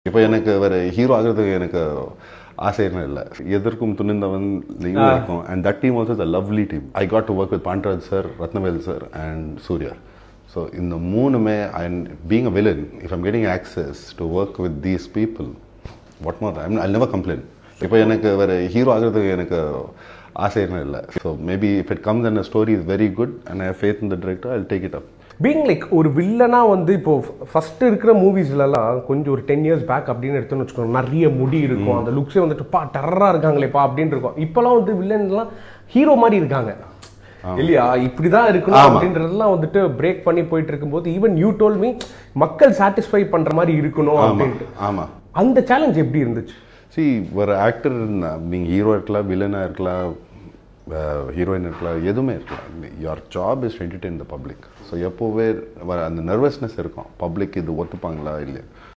இப்போ எனக்கு வேற ஹீரோ ஆகிறதுக்கு எனக்கு ஆசைன்னு இல்லை எதற்கும் துணிந்தவன் இவங்க இருக்கும் and that team also the lovely team I got to work with Pandiraj sir Rathnavel sir and Suriya so இந்த மூணுமே and being a villain if I'm getting access to work with these people what more I'm I never complained இப்போ எனக்கு வேற hero ஆகிறதுக்கு எனக்கு ஆசைன்னு இல்லை so maybe if it comes and story is very good and I faith in the director I take it up being like ஒரு வில்லனா வந்து இப்போ ஃபர்ஸ்ட் இருக்கிற மூவிஸ்லலாம் கொஞ்சம் ஒரு டென் இயர்ஸ் பேக் அப்படின்னு எடுத்தோம்னு வச்சுக்கோங்க நிறைய முடி இருக்கும் அந்த லுக்ஸே வந்துட்டு பா டெரரா இருக்காங்களேப்பா அப்படின்னு இருக்கும் இப்போலாம் வந்து வில்லன்லாம் ஹீரோ மாதிரி இருக்காங்க இல்லையா இப்படிதான் இருக்கணும் அப்படின்றதெல்லாம் வந்துட்டு பிரேக் பண்ணி போயிட்டு இருக்கும்போது ஈவன் யூ டோல் மீ மக்கள் சாட்டிஸ்ஃபை பண்ற மாதிரி இருக்கணும் அப்படின்ட்டு ஆமாம் அந்த சேலஞ்ச் எப்படி இருந்துச்சு சி ஒரு ஆக்டர் நீங்கள் ஹீரோ இருக்கலாம் வில்லனாக இருக்கலாம் ஹீரோயின் இருக்கலாம் எதுவுமே இருக்கலாம் your job is entertain the public so எப்போவே வர அந்த நர்வஸ்னஸ் இருக்கும் பப்ளிக் இது ஒத்துப்பாங்களா இல்லையா